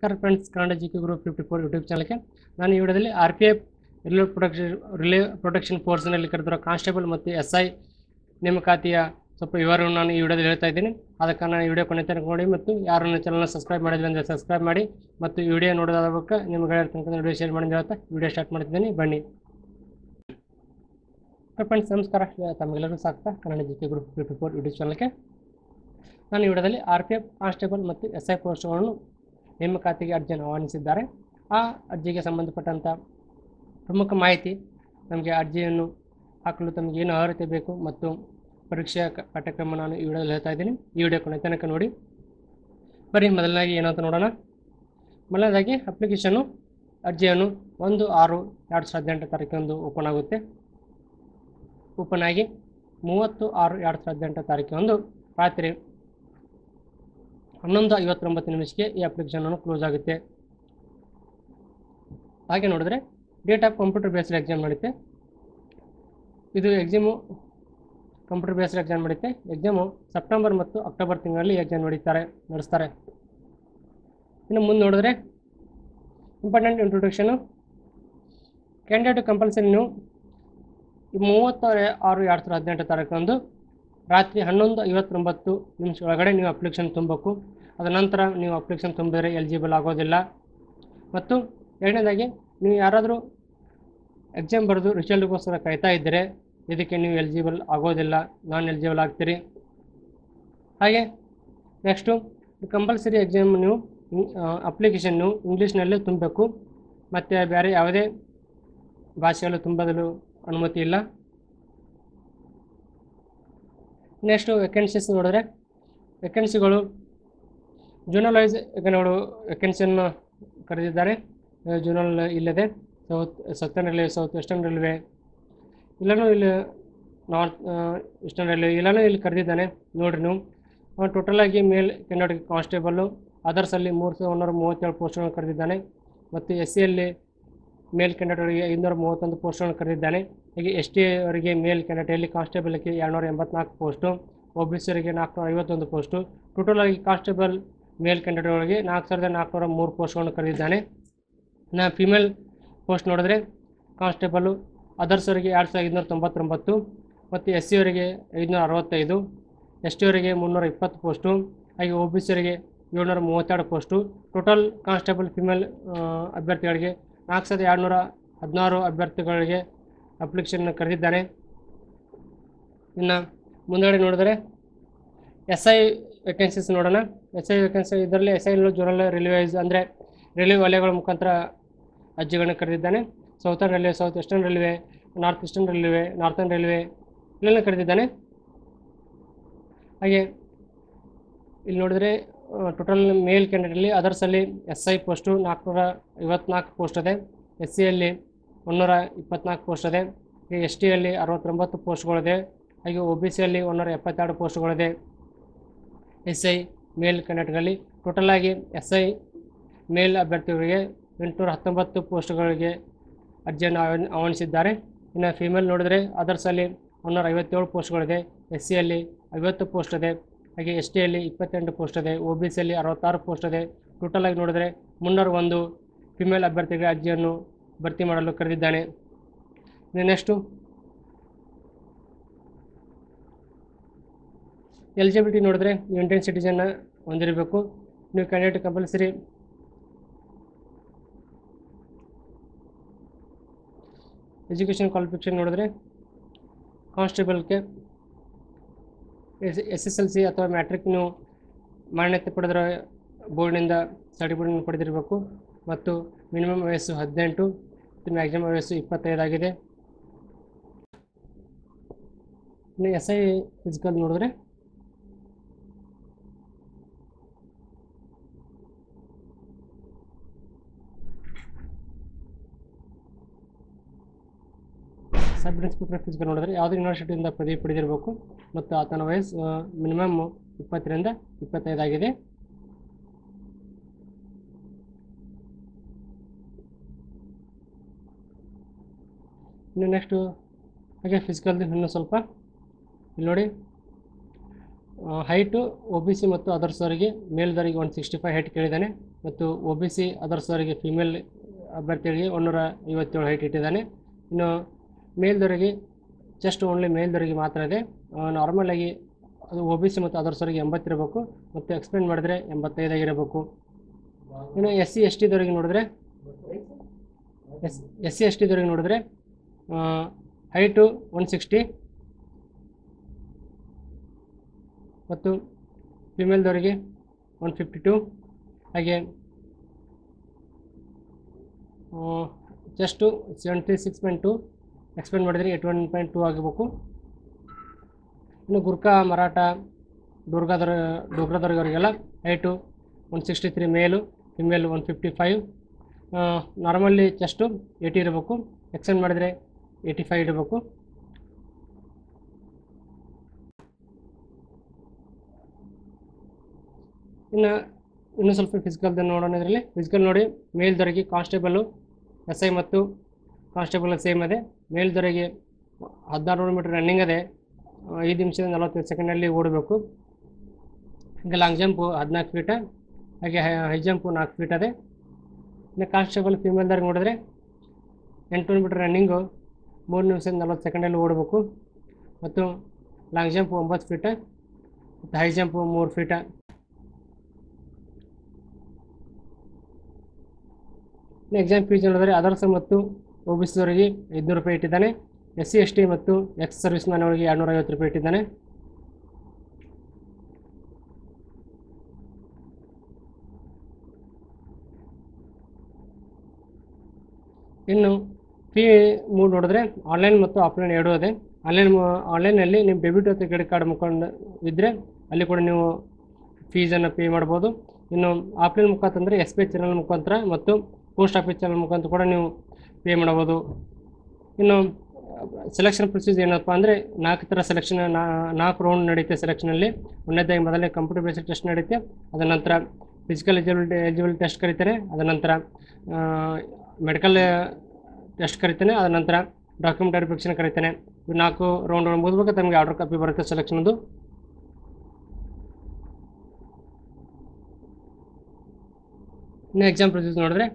ನಮಸ್ಕಾರ friends Kannada G K group fifty four YouTube ಚಾನಲ್ಗೆ ನಾನು ಈ ವಿಡಿಯೋದಲ್ಲಿ R P F railway protection railway protection ಫೋರ್ಸ್ನಲ್ಲಿ ಕರೆದಿರೋ ಕಾನ್ಸ್ಟೇಬಲ್ ಮತ್ತು ಎಸ್ ಐ ನೇಮಕಾತಿಯ ಸ್ವಲ್ಪ ವಿವರವನ್ನು ನಾನು ಈ ವಿಡಿಯೋದಲ್ಲಿ ಹೇಳ್ತಾ ಇದ್ದೀನಿ ಅದಕ್ಕೆ ನಾನು ಈ ವಿಡಿಯೋ ಕೊನೆ ತನಕ ನೋಡಿ ಮತ್ತು ಯಾರು ನನ್ನ ಚಾನಲ್ನ ಸಬ್ಸ್ಕ್ರೈಬ್ ಮಾಡಿಲ್ಲ ಅಂದರೆ ಸಬ್ಸ್ಕ್ರೈಬ್ ಮಾಡಿ ಮತ್ತು ಈ ವಿಡಿಯೋ ನೋಡೋದಾದ ಬಳಿಕ ನಿಮ್ಗೆ ತನಕ ವಿಡಿಯೋ ಶೇರ್ ಮಾಡಿ ಹೇಳ್ತಾ ವಿಡಿಯೋ ಸ್ಟಾರ್ಟ್ ಮಾಡ್ತಿದ್ದೀನಿ ಬನ್ನಿ ಫ್ರೆಂಡ್ಸ್ ನಮಸ್ಕಾರ ತಮಗೆಲ್ಲರಿಗೂ ಸಾಕ್ತಾ Kannada G K group fifty four YouTube ಚಾನಲ್ಗೆ ನಾನು ಈ ವಿಡಿಯೋದಲ್ಲಿ ಆರ್ ಪಿ ಎಫ್ ಕಾನ್ಸ್ಟೇಬಲ್ ಮತ್ತು ಎಸ್ ಐ ಪೋಸ್ಟ್ಗಳನ್ನು ನೇಮಕಾತಿಗೆ ಅರ್ಜಿಯನ್ನು ಆಹ್ವಾನಿಸಿದ್ದಾರೆ ಆ ಅರ್ಜಿಗೆ ಸಂಬಂಧಪಟ್ಟಂಥ ಪ್ರಮುಖ ಮಾಹಿತಿ ನಮಗೆ ಅರ್ಜಿಯನ್ನು ಹಾಕಲು ತಮಗೆ ಏನು ಅರ್ಹತೆ ಬೇಕು ಮತ್ತು ಪರೀಕ್ಷೆಯ ಕ- ಪಠ್ಯಕ್ರಮ ನಾನು ಈ ವಿಡಿಯೋದಲ್ಲಿ ಹೇಳ್ತಾ ಇದ್ದೀನಿ ಈ ವಿಡಿಯೋ ಕೊನೆ ತನಕ ನೋಡಿ ಬರೀ ಮೊದಲನಾಗಿ ಏನಂತ ನೋಡೋಣ ಮೊದಲನೇದಾಗಿ ಅಪ್ಲಿಕೇಶನ್ನು ಅರ್ಜಿಯನ್ನು ಒಂದು ಆರು ಎರಡು ಸಾವಿರದ ಹದಿನೆಂಟು ತಾರೀಕಿನಂದು ಓಪನ್ ಆಗುತ್ತೆ ಓಪನ್ ಆಗಿ ಮೂವತ್ತು ಆರು ಎರಡು ಸಾವಿರದ ಹದಿನೆಂಟು ತಾರೀಕಿನಂದು ರಾತ್ರಿ ಹನ್ನೊಂದು ಐವತ್ತೊಂಬತ್ತು ನಿಮಿಷಕ್ಕೆ ಈ ಅಪ್ಲಿಕೇಶನನ್ನು ಕ್ಲೋಸ್ ಆಗುತ್ತೆ ಹಾಗೆ ನೋಡಿದ್ರೆ date of computer based exam ನಡೆಯುತ್ತೆ ಇದು ಎಕ್ಸಾಮು ಕಂಪ್ಯೂಟರ್ ಬೇಸ್ಡ್ ಎಕ್ಸಾಮ್ ನಡೆಯುತ್ತೆ ಎಕ್ಸಾಮು ಸೆಪ್ಟೆಂಬರ್ ಮತ್ತು ಅಕ್ಟೋಬರ್ ತಿಂಗಳಲ್ಲಿ ಎಕ್ಸಾಮ್ ನಡೀತಾರೆ ನಡೆಸ್ತಾರೆ ಇನ್ನು ಮುಂದೆ ನೋಡಿದ್ರೆ ಇಂಪಾರ್ಟೆಂಟ್ ಇಂಟ್ರೊಡಕ್ಷನು ಕ್ಯಾಂಡಿಡೇಟ್ ಕಂಪಲ್ಸರಿ ನೀವು ಈ ಮೂವತ್ತಾರು ಆರು ಎರಡು ಸಾವಿರದ ಹದಿನೆಂಟು ತಾರೀಕಂದು ರಾತ್ರಿ ಹನ್ನೊಂದು ಐವತ್ತೊಂಬತ್ತು ನಿಮಿಷ ಒಳಗಡೆ ನೀವು ಅಪ್ಲಿಕೇಶನ್ ತುಂಬಬೇಕು ಅದ ನಂತರ ನೀವು ಅಪ್ಲಿಕೇಶನ್ ತುಂಬಿದರೆ ಎಲಿಜಿಬಲ್ ಆಗೋದಿಲ್ಲ ಮತ್ತು ಎರಡನೇದಾಗಿ ನೀವು ಯಾರಾದರೂ ಎಕ್ಸಾಮ್ ಬರೆದು ರಿಸಲ್ಟ್ಗೋಸ್ಕರ ಕಾಯ್ತಾ ಇದ್ದರೆ ಇದಕ್ಕೆ ನೀವು ಎಲಿಜಿಬಲ್ ಆಗೋದಿಲ್ಲ ನಾನ್ ಎಲಿಜಿಬಲ್ ಆಗ್ತೀರಿ ಹಾಗೆ ನೆಕ್ಸ್ಟು ಕಂಪಲ್ಸರಿ ಎಕ್ಸಾಮ್ ನೀವು ಅಪ್ಲಿಕೇಶನ್ ನೀವು ಇಂಗ್ಲೀಷ್ನಲ್ಲೇ ತುಂಬಬೇಕು ಮತ್ತು ಬೇರೆ ಯಾವುದೇ ಭಾಷೆಯಲ್ಲೂ ತುಂಬಲು ಅನುಮತಿ ಇಲ್ಲ ನೆಕ್ಸ್ಟು ವೆಕೆನ್ಸೀಸ್ ನೋಡಿದ್ರೆ ವೆಕೆನ್ಸಿಗಳು ಜೂನಲ್ ವೈಸ್ ನೋಡು ವೆಕೆನ್ಸಿಯನ್ನು ಕರೆದಿದ್ದಾರೆ ಜೂನಲ್ ಇಲ್ಲದೆ south southern railway south western railway ಇಲ್ಲನೂ ಇಲ್ಲಿ ನಾರ್ತ್ ವೆಸ್ಟರ್ನ್ ರೈಲ್ವೆ ಇಲ್ಲನೂ ಇಲ್ಲಿ ಕರೆದಿದ್ದಾನೆ ನೋಡ್ರಿ ನೀವು ಟೋಟಲಾಗಿ ಮೇಲ್ ಕನ್ನಡ ಕಾನ್ಸ್ಟೇಬಲ್ಲು ಅದರ್ಸಲ್ಲಿ ಮೂರು ಸಾವಿರದ ಒಂದೂರ ಮೂವತ್ತೇಳು ಪೋಸ್ಟ್ಗಳನ್ನು ಕರೆದಿದ್ದಾನೆ ಮತ್ತು ಎಸ್ ಸಿಯಲ್ಲಿ ಮೇಲ್ ಕ್ಯಾಂಡಿಡೇಟ್ಗಳಿಗೆ ಐನೂರ ಮೂವತ್ತೊಂದು ಪೋಸ್ಟ್ಗಳನ್ನು ಕರೆದಿದ್ದಾನೆ ಹೀಗೆ ಎಸ್ ಟಿ ಅವರಿಗೆ ಮೇಲ್ ಕ್ಯಾಂಡಿಡೇಟಲ್ಲಿ ಕಾನ್ಸ್ಟೇಬಲ್ಗೆ ಎರಡುನೂರ ಎಂಬತ್ನಾಲ್ಕು ಪೋಸ್ಟು ಒ ಬಿ ಸಿ ಅವರಿಗೆ ನಾಲ್ಕುನೂರ ಐವತ್ತೊಂದು ಪೋಸ್ಟು ಟೋಟಲ್ ಆಗಿ ಕಾನ್ಸ್ಟೇಬಲ್ ಮೇಲ್ ಕ್ಯಾಂಡಿಡೇಟ್ಗಳಿಗೆ ನಾಲ್ಕು ಸಾವಿರದ ನಾಲ್ಕುನೂರ ಮೂರು ಪೋಸ್ಟ್ಗಳನ್ನು ಕರೆದಿದ್ದಾನೆ ಇನ್ನು ಫಿಮೇಲ್ ಪೋಸ್ಟ್ ನೋಡಿದ್ರೆ ಕಾನ್ಸ್ಟೇಬಲು ಅದರ್ಸ್ ಅವರಿಗೆ ಎರಡು ಸಾವಿರದ ಐದುನೂರ ತೊಂಬತ್ತೊಂಬತ್ತು ಮತ್ತು ಎಸ್ ಸಿ ಅವರಿಗೆ ಐದುನೂರ ಅರವತ್ತೈದು ಎಸ್ ಟಿ ಅವರಿಗೆ ಮುನ್ನೂರ ಇಪ್ಪತ್ತು ಪೋಸ್ಟು ಹಾಗೆ ಒ ಬಿ ಸಿ ಅವರಿಗೆ ಏಳ್ನೂರ ಮೂವತ್ತೆರಡು ಪೋಸ್ಟು ಟೋಟಲ್ ಕಾನ್ಸ್ಟೇಬಲ್ ಫಿಮೇಲ್ ಅಭ್ಯರ್ಥಿಗಳಿಗೆ ನಾಲ್ಕು ಸಾವಿರದ ಎರಡುನೂರ ಹದಿನಾರು ಅಭ್ಯರ್ಥಿಗಳಿಗೆ ಅಪ್ಲಿಕೇಶನ್ ಕರೆದಿದ್ದಾನೆ ಇನ್ನು ಮುಂದಗಡೆ ನೋಡಿದರೆ ಎಸ್ ಐ ವೇಕೆನ್ಸೀಸ್ ನೋಡೋಣ ಎಸ್ ಐ ವೇಕೆನ್ಸಿ ಇದರಲ್ಲಿ ಎಸ್ ಐ ಜೋನಲ್ ರೈಲ್ವೇಸ್ ಅಂದರೆ ರೈಲ್ವೆ ವಲಯಗಳ ಮುಖಾಂತರ ಅರ್ಜಿಗಳನ್ನು ಕರೆದಿದ್ದಾನೆ southern railway south western railway north eastern railway northern railway ಇಲ್ಲೆಲ್ಲ ಕರೆದಿದ್ದಾನೆ ಹಾಗೆ ಇಲ್ಲಿ ನೋಡಿದರೆ ಟೋಟಲ್ ಮೇಲ್ ಕ್ಯಾಂಡಿಡೇಟಲ್ಲಿ ಅದರ್ಸಲ್ಲಿ ಎಸ್ ಐ ಪೋಸ್ಟು ನಾಲ್ಕುನೂರ ಐವತ್ನಾಲ್ಕು ಪೋಸ್ಟ್ ಇದೆ ಎಸ್ ಸಿಯಲ್ಲಿ ಮುನ್ನೂರ ಇಪ್ಪತ್ನಾಲ್ಕು ಪೋಸ್ಟ್ ಇದೆ ಹಾಗೆ ಎಸ್ ಟಿಯಲ್ಲಿ ಅರವತ್ತೊಂಬತ್ತು ಪೋಸ್ಟ್ಗಳಿದೆ ಹಾಗೆ ಒ ಬಿ ಸಿಯಲ್ಲಿ ಒಂದೂರ ಎಪ್ಪತ್ತೆರಡು ಪೋಸ್ಟ್ಗಳಿದೆ ಎಸ್ ಐ ಮೇಲ್ ಕ್ಯಾಂಡಿಡೇಟ್ಗಳಲ್ಲಿ ಟೋಟಲಾಗಿ ಎಸ್ ಐ ಮೇಲ್ ಅಭ್ಯರ್ಥಿಗಳಿಗೆ ಎಂಟುನೂರ ಹತ್ತೊಂಬತ್ತು ಪೋಸ್ಟ್ಗಳಿಗೆ ಅರ್ಜಿಯನ್ನು ಆಹ್ವಾನ- ಆಹ್ವಾನಿಸಿದ್ದಾರೆ ಇನ್ನು ಫಿಮೇಲ್ ನೋಡಿದರೆ ಅದರ್ಸಲ್ಲಿ ಒಂದೂರ ಐವತ್ತೇಳು ಪೋಸ್ಟ್ಗಳಿದೆ ಎಸ್ ಸಿಯಲ್ಲಿ ಐವತ್ತು ಪೋಸ್ಟ್ ಇದೆ ಹಾಗೆ ಎಸ್ ಟಿಯಲ್ಲಿ ಇಪ್ಪತ್ತೆಂಟು ಪೋಸ್ಟ್ ಇದೆ ಒ ಬಿ ಸಿಯಲ್ಲಿ ಅರವತ್ತಾರು ಪೋಸ್ಟ್ ಇದೆ ಟೋಟಲಾಗಿ ನೋಡಿದರೆ ಮುನ್ನೂರ ಒಂದು ಫಿಮೇಲ್ ಅಭ್ಯರ್ಥಿಗಳ ಅರ್ಜಿಯನ್ನು ಭರ್ತಿ ಮಾಡಲು ಕರೆದಿದ್ದಾನೆ ಇನ್ನು ನೆಕ್ಸ್ಟು ಎಲಿಜಿಬಿಲಿಟಿ ನೋಡಿದ್ರೆ ನೀವು ಇಂಡಿಯನ್ ಸಿಟಿಜನ್ನ ಹೊಂದಿರಬೇಕು ನೀವು ಕ್ಯಾಂಡಿಡೇಟ್ ಕಂಪಲ್ಸರಿ ಎಜುಕೇಷನ್ ಕ್ವಾಲಿಫಿಕೇಷನ್ ನೋಡಿದ್ರೆ ಕಾನ್ಸ್ಟೇಬಲ್ಗೆ S S S L C ಅಥವಾ ಮ್ಯಾಟ್ರಿಕ್ ನೀವು ಮಾನ್ಯತೆ ಪಡೆದಿರೋ ಬೋರ್ಡ್ನಿಂದ ಸರ್ಟಿಫಿಕೇಟ್ ಪಡೆದಿರಬೇಕು ಮತ್ತು ಮಿನಿಮಮ್ ವಯಸ್ಸು ಹದಿನೆಂಟು ಮತ್ತು ಮ್ಯಾಕ್ಸಿಮಮ್ ವಯಸ್ಸು ಇಪ್ಪತ್ತೈದಾಗಿದೆ ಇನ್ನು ಎಸ್ ಐ ಫಿಸಿಕಲ್ ನೋಡಿದ್ರೆ ಸಬ್ ಇನ್ಸ್ಪೆಕ್ಟರ್ ಫಿಸಿಕಲ್ ನೋಡಿದ್ರೆ ಯಾವುದೇ ಯೂನಿವರ್ಸಿಟಿಯಿಂದ ಪದವಿ ಪಡೆದಿರಬೇಕು ಮತ್ತು ಆತನ ವಯಸ್ಸು ಮಿನಿಮಮ್ ಇಪ್ಪತ್ತರಿಂದ ಇಪ್ಪತ್ತೈದಾಗಿದೆ ಇನ್ನು ನೆಕ್ಸ್ಟು ಹಾಗೆ ಫಿಸಿಕಲ್ದು ಇನ್ನೂ ಸ್ವಲ್ಪ ಇಲ್ಲಿ ನೋಡಿ ಹೈಟು ಒ ಬಿ ಸಿ ಮತ್ತು ಅದರ್ಸ್ ಅವರಿಗೆ ಮೇಲ್ದವರಿಗೆ ಒನ್ ಸಿಕ್ಸ್ಟಿ ಫೈವ್ ಹೈಟ್ ಕೇಳಿದ್ದಾನೆ ಮತ್ತು ಒ ಬಿ ಸಿ ಅದರ್ಸ್ ಅವರಿಗೆ ಫಿಮೇಲ್ ಅಭ್ಯರ್ಥಿಗಳಿಗೆ ಒಂದೂರ ಐವತ್ತೇಳು ಹೈಟ್ ಇಟ್ಟಿದ್ದಾನೆ ಇನ್ನು ಮೇಲ್ದವರಿಗೆ ಜಸ್ಟ್ ಓನ್ಲಿ ಮೇಲ್ದವರಿಗೆ ಮಾತ್ರ ಇದೆ ನಾರ್ಮಲ್ ಆಗಿ ಅದು ಒ ಬಿ ಸಿ ಮತ್ತು ಅದರ್ಸ್ ಅವರಿಗೆ ಎಂಬತ್ತಿರಬೇಕು ಮತ್ತು ಎಕ್ಸ್ಪ್ಲೇನ್ ಮಾಡಿದ್ರೆ ಎಂಬತ್ತೈದಾಗಿರಬೇಕು ಇನ್ನು ಎಸ್ ಸಿ ಎಸ್ ಟಿದವರಿಗೆ ನೋಡಿದ್ರೆ ಎಸ್ ಎಸ್ ಸಿ ಎಸ್ ಟಿದವರಿಗೆ ನೋಡಿದ್ರೆ ಹೈಟು ಒನ್ ಸಿಕ್ಸ್ಟಿ ಮತ್ತು ಫಿಮೇಲ್ದವರಿಗೆ ಒನ್ ಫಿಫ್ಟಿ ಟು ಹಾಗೆ just seventy six point two explain ಮಾಡಿದರೆ ಏಟ್ ಒನ್ ಪಾಯಿಂಟ್ ಟು ಆಗಬೇಕು ಇನ್ನು ಗುರ್ಕಾ ಮರಾಠ ದುರ್ಗಾದವ್ರ ಡೋಗ್ರಾದವ್ರಿಗೆಲ್ಲ height one sixty three male female one fifty five normally chest eighty ಇರಬೇಕು ಎಕ್ಸ್ಟೆಂಡ್ ಮಾಡಿದರೆ ಏಯ್ಟಿ ಫೈವ್ ಇರಬೇಕು ಇನ್ನು ಇನ್ನೂ ಸ್ವಲ್ಪ ಫಿಸಿಕಲ್ದು ನೋಡೋಣ ಇದರಲ್ಲಿ ಫಿಸಿಕಲ್ ನೋಡಿ ಮೇಲ್ದವರೆಗೆ ಕಾನ್ಸ್ಟೇಬಲು ಎಸ್ ಐ ಮತ್ತು ಕಾನ್ಸ್ಟೇಬಲ್ ಸೇಮ್ ಇದೆ ಮೇಲ್ದವರೆಗೆ ಹದಿನಾರು ನೂರು ಮೀಟರ್ ರನ್ನಿಂಗ್ ಇದೆ ಆ, ಐದು ನಿಮಿಷದ ನಲವತ್ತೈದು ಸೆಕೆಂಡಲ್ಲಿ ಓಡಬೇಕು ಹಾಗೆ ಲಾಂಗ್ ಜಂಪು ಹದಿನಾಲ್ಕು ಫೀಟ ಹಾಗೆ ಹೈ ಜಂಪು ನಾಲ್ಕು ಫೀಟ್ ಇದೆ ಇನ್ನು ಕಾನ್ಸ್ಟೇಬಲ್ ಫೀಮೇಲ್ದವ್ರಿಗೆ ನೋಡಿದ್ರೆ ಎಂಟುನೂರು ಮೀಟರ್ ರನ್ನಿಂಗು ಮೂರು ನಿಮಿಷದ ನಲ್ವತ್ತು ಸೆಕೆಂಡಲ್ಲಿ ಓಡಬೇಕು ಮತ್ತು ಲಾಂಗ್ ಜಂಪ್ ಒಂಬತ್ತು ಫೀಟ ಮತ್ತು ಹೈ ಜಂಪು ಮೂರು ಫೀಟ ಇನ್ನು ಎಕ್ಸಾಮ್ ಫೀಸ್ ನೋಡಿದ್ರೆ ಅದರ್ಸ್ ಮತ್ತು ಒ ಬಿ ಸಿದವರಿಗೆ ಐದುನೂರು ರೂಪಾಯಿ ಇಟ್ಟಿದ್ದಾನೆ ಎಸ್ ಸಿ ಎಸ್ ಟಿ ಮತ್ತು ಎಕ್ಸ್ ಸರ್ವಿಸ್ ಮ್ಯಾನ್ ಅವರಿಗೆ ಎರಡುನೂರ ಐವತ್ತು ರೂಪಾಯಿ ಇಟ್ಟಿದ್ದಾನೆ ಇನ್ನು ಫೀ ಮೂಡ್ ನೋಡಿದ್ರೆ ಆನ್ಲೈನ್ ಮತ್ತು ಆಫ್ಲೈನ್ ಎರಡೂ ಇದೆ ಆನ್ಲೈನ್ ಆನ್ಲೈನಲ್ಲಿ ನಿಮ್ಮ ಡೆಬಿಟ್ ಮತ್ತು ಕ್ರೆಡಿಟ್ ಕಾರ್ಡ್ ಮುಖಾಂತರ ಇದ್ದರೆ ಅಲ್ಲಿ ಕೂಡ ನೀವು ಫೀಸನ್ನು ಪೇ ಮಾಡ್ಬೋದು ಇನ್ನು ಆಫ್ಲೈನ್ ಮುಖಾಂತರ ಅಂದರೆ ಎಸ್ ಬಿ ಐ ಚಾನಲ್ ಮುಖಾಂತರ ಮತ್ತು ಪೋಸ್ಟ್ ಆಫೀಸ್ ಚಾನಲ್ ಮುಖಾಂತರ ಕೂಡ ನೀವು ಪೇ ಮಾಡ್ಬೋದು ಇನ್ನು ಸೆಲೆಕ್ಷನ್ ಪ್ರೊಸೀಜ್ ಏನಪ್ಪ ಅಂದರೆ ನಾಲ್ಕು ಥರ ಸೆಲೆಕ್ಷನ್ ನಾಲ್ಕು ರೌಂಡ್ ನಡೆಯುತ್ತೆ ಸೆಲೆಕ್ಷನಲ್ಲಿ ಒಂದನೇದಾಗಿ ಮೊದಲನೇ ಕಂಪ್ಯೂಟರ್ ಬೇಸ್ಡ್ ಟೆಸ್ಟ್ ನಡೆಯುತ್ತೆ ಅದ ನಂತರ ಫಿಸಿಕಲ್ ಎಲಿಜಿಬಿಲಿಟಿ ಎಲಿಜಿಬಿಲಿಟಿ ಟೆಸ್ಟ್ ಕರೀತಾರೆ ಅದ ನಂತರ ಮೆಡಿಕಲ್ ಟೆಸ್ಟ್ ಕರಿತಾನೆ ಅದ ನಂತರ ಡಾಕ್ಯುಮೆಂಟ್ ವೆರಿಫಿಕೇಷನ್ ಕರಿತಾನೆ ಇವು ನಾಲ್ಕು ರೌಂಡ್ ಮುಗಿದ್ಬೇಕು ತಮಗೆ ಆರ್ಡರ್ ಕಾಪಿ ಬರುತ್ತೆ ಸೆಲೆಕ್ಷನ್ದು ಇನ್ನು ಎಕ್ಸಾಮ್ ಪ್ರೊಸೀಸ್ ನೋಡಿದ್ರೆ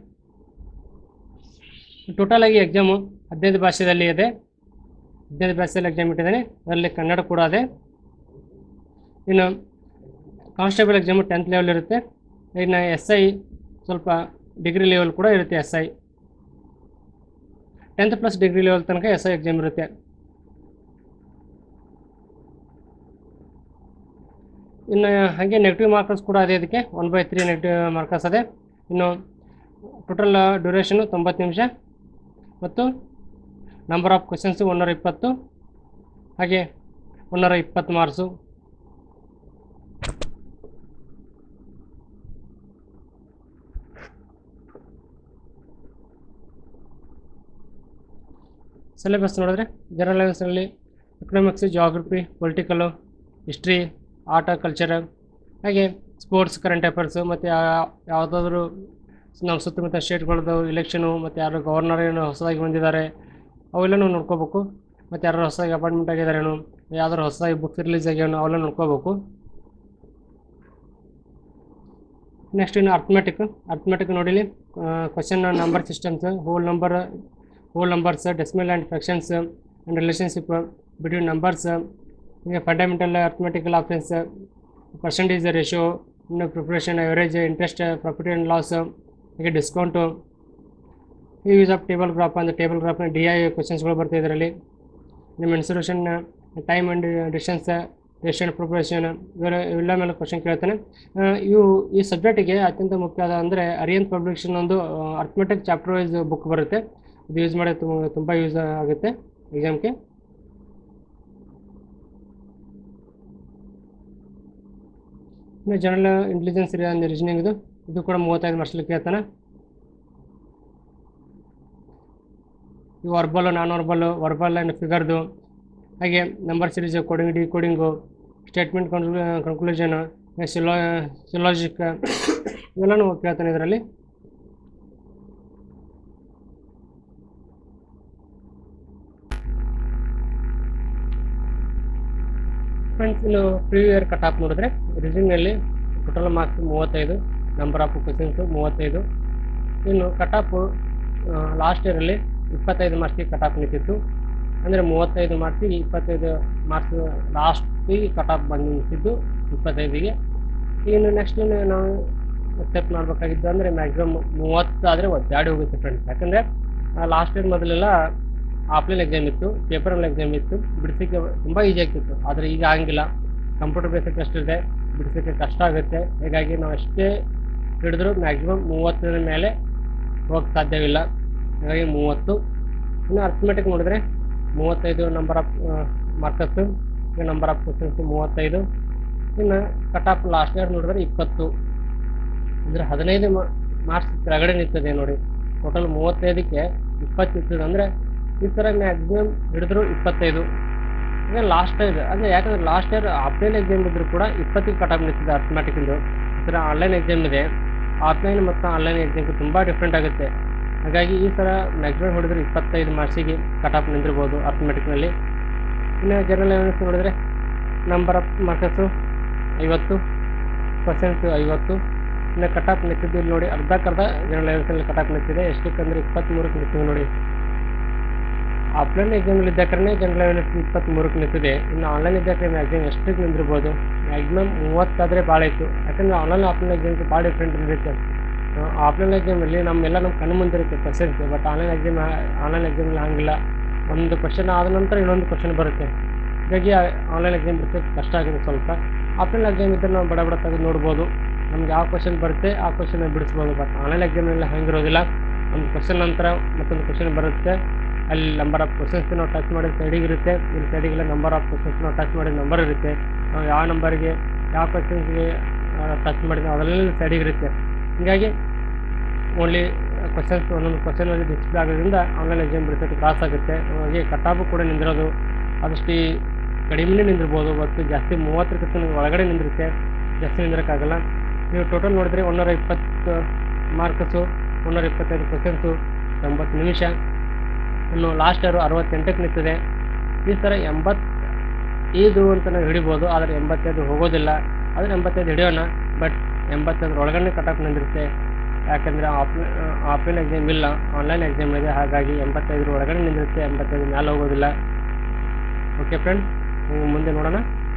ಟೋಟಲ್ ಆಗಿ ಎಕ್ಸಾಮು ಹದಿನೈದು ಭಾಷೆಯಲ್ಲಿ ಇದೆ ಹದಿನೈದು ಭಾಷೆಯಲ್ಲಿ ಎಕ್ಸಾಮ್ ಇಟ್ಟಿದ್ದಾನೆ ಅದರಲ್ಲಿ ಕನ್ನಡ ಕೂಡ ಇದೆ ಇನ್ನು ಕಾನ್ಸ್ಟೇಬಲ್ ಎಕ್ಸಾಮು ಟೆಂತ್ ಲೆವೆಲ್ ಇರುತ್ತೆ ಇನ್ನು ಎಸ್ ಐ ಸ್ವಲ್ಪ ಡಿಗ್ರಿ ಲೆವೆಲ್ ಕೂಡ ಇರುತ್ತೆ S I tenth plus degree level ತನಕ ಎಸ್ ಐ ಎಕ್ಸಾಮ್ ಇರುತ್ತೆ ಇನ್ನು ಹಾಗೆ ನೆಗೆಟಿವ್ ಮಾರ್ಕರ್ಸ್ ಕೂಡ ಇದೆ ಇದಕ್ಕೆ one by three negative markers ಇದೆ ಇನ್ನು ಟೋಟಲ್ ಡ್ಯೂರೇಷನು ತೊಂಬತ್ತು ನಿಮಿಷ ಮತ್ತು ನಂಬರ್ ಆಫ್ ಕ್ವಶನ್ಸು ಒನ್ನೂರ ಇಪ್ಪತ್ತು ಹಾಗೆ ಒನ್ನೂರ ಇಪ್ಪತ್ತು ಮಾರ್ಕ್ಸು ಸಿಲೆಬಸ್ ನೋಡಿದ್ರೆ ಜನರಲ್ ಅವೇರ್ನೆಸ್ನಲ್ಲಿ economics geography political history art culture ಹಾಗೆ ಸ್ಪೋರ್ಟ್ಸ್ ಕರೆಂಟ್ ಅಫೇರ್ಸು ಮತ್ತು ಯಾವುದಾದ್ರೂ ನಮ್ಮ ಸುತ್ತಮುತ್ತ ಸ್ಟೇಟ್ಗಳದ್ದು ಇಲೆಕ್ಷನು ಮತ್ತು ಯಾರು ಗವರ್ನರ್ ಏನು ಹೊಸದಾಗಿ ಬಂದಿದ್ದಾರೆ ಅವೆಲ್ಲನೂ ನೋಡ್ಕೋಬೇಕು ಮತ್ತು ಯಾರು ಹೊಸದಾಗಿ ಅಪಾಯಿಂಟ್ಮೆಂಟ್ ಆಗಿದ್ದಾರೇನು ಯಾವ್ದಾದ್ರು ಹೊಸದಾಗಿ ಬುಕ್ಸ್ ರಿಲೀಸ್ ಆಗ್ಯಾವೇನೋ ಅವೆಲ್ಲ ನೋಡ್ಕೋಬೇಕು ನೆಕ್ಸ್ಟ್ ಇನ್ನು ಅರ್ಥಮೆಟಿಕ್ ಅರ್ಥಮೆಟಿಕ್ ನೋಡಿಲಿ question number systems whole number whole numbers decimal and fractions and relationship between numbers ಹೀಗೆ fundamental arithmetical options percentage ratio ಇನ್ನು proportion average interest profit and loss ಹೀಗೆ discount use of table graph ಅಂದರೆ table ಗ್ರಾಫ್ನ D I ಕ್ವಶನ್ಸ್ಗಳು ಬರ್ತದೆ ಇದರಲ್ಲಿ ನಿಮ್ಮ institution time and distance ರೇಷನ್ ಆ್ಯಂಡ್ ಪ್ರಿಪ್ರೇಷನ್ ಇವರ ಇವೆಲ್ಲ ಮೇಲೆ ಕ್ವಶನ್ ಕೇಳ್ತಾನೆ ಆ, ಇವು ಈ ಸಬ್ಜೆಕ್ಟಿಗೆ ಅತ್ಯಂತ ಮುಖ್ಯವಾದ ಅಂದರೆ ಅರಿಯನ್ ಪಬ್ಲಿಕೇಶನ್ ಒಂದು ಅರ್ಥಮೆಟಿಕ್ ಚಾಪ್ಟರ್ ವೈಸ್ ಬುಕ್ ಬರುತ್ತೆ ಅದು ಯೂಸ್ ಮಾಡಿ ತುಂಬ ಯೂಸ್ ಆಗುತ್ತೆ ಎಕ್ಸಾಮ್ಗೆ ಇನ್ನು ಜನರಲ್ ಇಂಟೆಲಿಜೆನ್ಸ್ ಅಂದರೆ ರೀಸನಿಂಗ್ ಇದು ಇದು ಕೂಡ ಮೂವತ್ತೈದು ಮಾರ್ಕ್ಸ್ಲಿ ಕೇಳ್ತಾನೆ ಇವು ವರ್ಬಲ್ಲು ನಾನ್ ವರ್ಬಲ್ಲು ವರ್ಬಲ್ ಆ್ಯಂಡ್ ಫಿಗರ್ದು ಹಾಗೆ number series coding decoding statement conclusion syllo syllogic ಇವೆಲ್ಲನೂ ಕೇಳ್ತಾನೆ ಇದರಲ್ಲಿ ಫ್ರೆಂಡ್ಸ್ ಇನ್ನು ಪ್ರೀ ಇಯರ್ ಕಟ್ ಆಫ್ ನೋಡಿದ್ರೆ ರೀಡಿಂಗ್ನಲ್ಲಿ ಟೋಟಲ್ ಮಾರ್ಕ್ಸ್ ಮೂವತ್ತೈದು ನಂಬರ್ ಆಫ್ ಕ್ವಶನ್ಸು ಮೂವತ್ತೈದು ಇನ್ನು ಕಟ್ ಆಫ್ ಲಾಸ್ಟ್ ಇಯರಲ್ಲಿ ಇಪ್ಪತ್ತೈದು ಮಾರ್ಕ್ಸಿಗೆ ಕಟ್ ಆಫ್ ನಿಂತಿತ್ತು ಅಂದರೆ ಮೂವತ್ತೈದು ಮಾರ್ಕ್ಸಿಗೆ ಇಪ್ಪತ್ತೈದು ಮಾರ್ಕ್ಸ್ ಲಾಸ್ಟಿಗೆ ಕಟ್ ಆಫ್ ಬಂದು ನಿಂತಿದ್ದು ಇಪ್ಪತ್ತೈದಿಗೆ ಇನ್ನು ನೆಕ್ಸ್ಟ್ ನಾವು ಎಕ್ಸೆಪ್ಟ್ ಮಾಡಬೇಕಾಗಿದ್ದು ಅಂದರೆ ಮ್ಯಾಕ್ಸಿಮಮ್ ಮೂವತ್ತಾದರೆ ಒದ್ದಾಡಿ ಹೋಗುತ್ತೆ ಫ್ರೆಂಡ್ಸ್ ಯಾಕಂದರೆ ಲಾಸ್ಟ್ ಇಯರ್ ಮೊದಲೆಲ್ಲ ಆಫ್ಲೈನ್ ಎಕ್ಸಾಮ್ ಇತ್ತು ಪೇಪರಲ್ಲಿ ಎಕ್ಸಾಮ್ ಇತ್ತು ಬಿಡಿಸೋಕ್ಕೆ ತುಂಬ ಈಸಿ ಆಗ್ತಿತ್ತು ಆದರೆ ಈಗ ಆಗಂಗಿಲ್ಲ ಕಂಪ್ಯೂಟರ್ ಬೇಸಿಕ್ ಟೆಸ್ಟ್ ಇದೆ ಬಿಡಿಸೋಕ್ಕೆ ಕಷ್ಟ ಆಗುತ್ತೆ ಹೀಗಾಗಿ ನಾವು ಎಷ್ಟೇ ಹಿಡಿದ್ರು ಮ್ಯಾಕ್ಸಿಮಮ್ ಮೂವತ್ತರ ಮೇಲೆ ಹೋಗಕ್ಕೆ ಸಾಧ್ಯವಿಲ್ಲ ಹಾಗಾಗಿ ಮೂವತ್ತು ಇನ್ನು ಅರ್ಥಮೆಟಿಕ್ ನೋಡಿದ್ರೆ ಮೂವತ್ತೈದು number of marks number of questions ಮೂವತ್ತೈದು ಇನ್ನು ಕಟ್ ಆಫ್ ಲಾಸ್ಟ್ ಇಯರ್ ನೋಡಿದ್ರೆ ಇಪ್ಪತ್ತು ಅಂದರೆ ಹದಿನೈದು ಮಾರ್ಕ್ಸ್ ಕೆಳಗಡೆ ನಿಂತದೆ ನೋಡಿ ಟೋಟಲ್ ಮೂವತ್ತೈದಕ್ಕೆ ಇಪ್ಪತ್ತು ಇರ್ತದೆ ಅಂದರೆ ಈ ಥರ ಮ್ಯಾಕ್ಸಿಮಮ್ ಹಿಡಿದ್ರು ಇಪ್ಪತ್ತೈದು ಈಗ ಲಾಸ್ಟ್ ಇಯರ್ ಅಂದರೆ ಯಾಕಂದ್ರೆ ಲಾಸ್ಟ್ ಇಯರ್ ಆಫ್ಲೈನ್ ಎಕ್ಸಾಮ್ ಇದ್ದರೂ ಕೂಡ ಇಪ್ಪತ್ತಿಗೆ ಕಟ್ ಆಫ್ ನಿಂತಿದೆ ಅರ್ಥಮೆಟಿಕ್ಕಿಂದು ಈ ಥರ ಆನ್ಲೈನ್ ಎಕ್ಸಾಮ್ ಇದೆ ಆಫ್ಲೈನ್ ಮತ್ತು ಆನ್ಲೈನ್ ಎಕ್ಸಾಮ್ಗೆ ತುಂಬ ಡಿಫ್ರೆಂಟ್ ಆಗುತ್ತೆ ಹಾಗಾಗಿ ಈ ಥರ ಮ್ಯಾಕ್ಸಿಮಮ್ ಹೊಡೆದ್ರೆ ಇಪ್ಪತ್ತೈದು ಮಾರ್ಕ್ಸಿಗೆ ಕಟ್ ಆಫ್ ನಿಂದಿರ್ಬೋದು ಅರ್ಥಮೆಟಿಕ್ನಲ್ಲಿ ಇನ್ನು ಜನರಲ್ ಅವೇರ್ನೆಸ್ ನೋಡಿದ್ರೆ ನಂಬರ್ ಆಫ್ ಮಾರ್ಕಸ್ಸು ಐವತ್ತು ಪರ್ಸೆಂಟ್ ಐವತ್ತು ಇನ್ನು ಕಟ್ ಆಫ್ ನಿಂತಿದ್ದು ಇಲ್ಲಿ ನೋಡಿ ಅರ್ಧಕ್ಕರ್ಧ ಜನರಲ್ ಅವೇರ್ನೆಸ್ಸಲ್ಲಿ ಕಟ್ ಆಫ್ ನಿಂತಿದೆ ಎಷ್ಟಕ್ಕಂದ್ರೆ ಇಪ್ಪತ್ತ್ಮೂರಕ್ಕೆ ನಿಂತಿದೆ ನೋಡಿ ಆಫ್ಲೈನ್ ಎಕ್ಸಾಮಲ್ಲಿ ಇದ್ದಕ್ರೆ ಜನರಲ್ ಅವೇರ್ನೆಸ್ ಇಪ್ಪತ್ತ್ಮೂರಕ್ಕೆ ನಿಂತಿದೆ ಇನ್ನು ಆನ್ಲೈನ್ ಇದ್ದಕ್ರೆ ಮ್ಯಾಕ್ಸಿಮಮ್ ಎಷ್ಟಕ್ಕೆ ನಿಂದಿರ್ಬೋದು ಮ್ಯಾಕ್ಸಿಮಮ್ ಮೂವತ್ತಾದರೆ ಭಾಳ ಇತ್ತು ಯಾಕಂದರೆ ಆನ್ಲೈನ್ ಆಫ್ಲೈನ್ ಎಕ್ಸಾಮ್ಗೆ ಭಾಳ ಡಿಫ್ರೆಂಟ್ ಇರುತ್ತೆ ಆಫ್ಲೈನ್ ಎಕ್ಸಾಮಲ್ಲಿ ನಮ್ಮೆಲ್ಲ ನಮ್ಮ ಕಣ್ಣು ಮುಂದೆ ಇರುತ್ತೆ questions but online exam online ಎಕ್ಸಾಮಲ್ಲಿ ಹಂಗಿಲ್ಲ ಒಂದು ಕ್ವಶನ್ ಆದ ನಂತರ ಇನ್ನೊಂದು ಕ್ವಶನ್ ಬರುತ್ತೆ ಹೀಗಾಗಿ ಆನ್ಲೈನ್ ಎಕ್ಸಾಮ್ ಬಿಡಿಸೋಕ್ಕೆ ಕಷ್ಟ ಆಗಿದೆ ಸ್ವಲ್ಪ ಆಫ್ಲೈನ್ ಎಕ್ಸಾಮ್ ಇದ್ದರೆ ನಾವು ಬಡ ಬಡ ತೆಗೆದು ನೋಡ್ಬೋದು ನಮ್ಗೆ ಯಾವ ಕ್ವಶನ್ ಬರುತ್ತೆ ಆ ಕ್ವಶನ್ ಬಿಡಿಸ್ಬೋದು ಬಟ್ ಆನ್ಲೈನ್ ಎಕ್ಸಾಮಲ್ಲಿ ಹಂಗಿರೋದಿಲ್ಲ ಒಂದು ಕ್ವಶನ್ ನಂತರ ಮತ್ತೊಂದು ಕ್ವಶನ್ ಬರುತ್ತೆ ಅಲ್ಲಿ ನಂಬರ್ ಆಫ್ ಕ್ವಶನ್ಸ್ ನಾವು ಟಚ್ ಮಾಡಿದ ಸೈಡಿಗೆ ಇರುತ್ತೆ ಇಲ್ಲಿ ಸೈಡಿಗೆಲ್ಲ ನಂಬರ್ ಆಫ್ ಕ್ವಶನ್ಸ್ ನಾವು ಟಚ್ ಮಾಡಿದ ನಂಬರ್ ಇರುತ್ತೆ ನಾವು ಯಾವ ನಂಬರ್ಗೆ ಯಾವ ಕ್ವಶನ್ಸ್ಗೆ ಟಚ್ ಮಾಡಿದ್ವಿ ಅದರಲ್ಲಿ ಸೈಡಿಗೆ ಇರುತ್ತೆ ಹೀಗಾಗಿ ಓನ್ಲಿ ಕ್ವಶನ್ಸ್ ಒಂದೊಂದು ಕ್ವಶನ್ ಅಲ್ಲಿ ಡಿಸ್ಪ್ಲೇ ಆಗೋದ್ರಿಂದ ಆನ್ಲೈನ್ ಎಕ್ಸಾಮ್ ಬಿಡಿಸೋಕ್ಕೆ ತ್ರಾಸ ಆಗುತ್ತೆ ಹಾಗೆ ಕಟಾಪು ಕೂಡ ನಿಂದಿರೋದು ಆದಷ್ಟು ಕಡಿಮೆನೇ ನಿಂದಿರ್ಬೋದು ಮತ್ತು ಜಾಸ್ತಿ ಮೂವತ್ತರಕ್ಕಿಂತ ಒಳಗಡೆ ನಿಂದಿರುತ್ತೆ ಜಾಸ್ತಿ ನಿಂದಿರೋಕ್ಕಾಗಲ್ಲ ನೀವು ಟೋಟಲ್ ನೋಡಿದ್ರೆ ಒಂದೂರ ಇಪ್ಪತ್ತು ಮಾರ್ಕಸು ಒಂದೂರ ಇಪ್ಪತ್ತೈದು ಕ್ವಶನ್ಸು ಎಂಬತ್ತು ನಿಮಿಷ ಇನ್ನು ಲಾಸ್ಟ್ ಇಯರು ಅರವತ್ತೆಂಟಕ್ಕೆ ನಿಂತಿದೆ ಈ ಥರ ಎಂಬತ್ತೈದು ಅಂತ ನಾವು ಹಿಡಿಬೋದು ಆದರೆ ಎಂಬತ್ತೈದು ಹೋಗೋದಿಲ್ಲ ಆದರೆ ಎಂಬತ್ತೈದು ಹಿಡಿಯೋಣ ಬಟ್ ಎಂಬತ್ತೈದರ ಒಳಗಡೆ ಕಟಾಪ್ ನಿಂದಿರುತ್ತೆ ಯಾಕಂದರೆ ಆಫ್ಲೈನ್ ಆಫ್ಲೈನ್ ಎಕ್ಸಾಮ್ ಇಲ್ಲ ಆನ್ಲೈನ್ ಎಕ್ಸಾಮ್ ಇದೆ ಹಾಗಾಗಿ ಎಂಬತ್ತೈದರ ಒಳಗಡೆ ನಿಂದಿರುತ್ತೆ ಎಂಬತ್ತೈದು ಮೇಲೆ ಹೋಗೋದಿಲ್ಲ ಓಕೆ ಫ್ರೆಂಡ್ ಮುಂದೆ ನೋಡೋಣ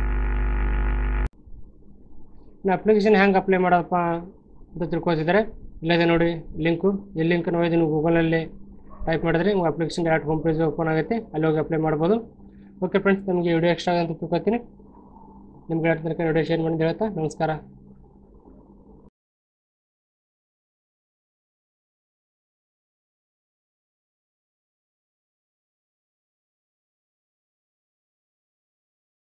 ಇನ್ನು ಅಪ್ಲಿಕೇಶನ್ ಹೆಂಗೆ ಅಪ್ಲೈ ಮಾಡೋದಪ್ಪ ಅಂತ ತಿಳ್ಕೊತಿದ್ದಾರೆ ಇಲ್ಲದೆ ನೋಡಿ ಲಿಂಕು ಈ ಲಿಂಕ್ ನೋಡಿ ನೀವು ಗೂಗಲಲ್ಲಿ ಟೈಪ್ ಮಾಡಿದ್ರೆ ನಿಮ್ಗೆ application direct home page open ಆಗುತ್ತೆ ಅಲ್ಲಿ ಹೋಗಿ ಅಪ್ಲೈ ಮಾಡ್ಬೋದು ಓಕೆ ಫ್ರೆಂಡ್ಸ್ ನಮಗೆ ವಿಡಿಯೋ ಎಕ್ಸ್ಟ್ರಾ ಅಂತ ತಿಳ್ಕೊತೀನಿ ನಿಮ್ಗೆ ಹೇಳ್ತಾ ವಿಡಿಯೋ ಶೇರ್ ಮಾಡಿ ಹೇಳ್ತಾ ನಮಸ್ಕಾರ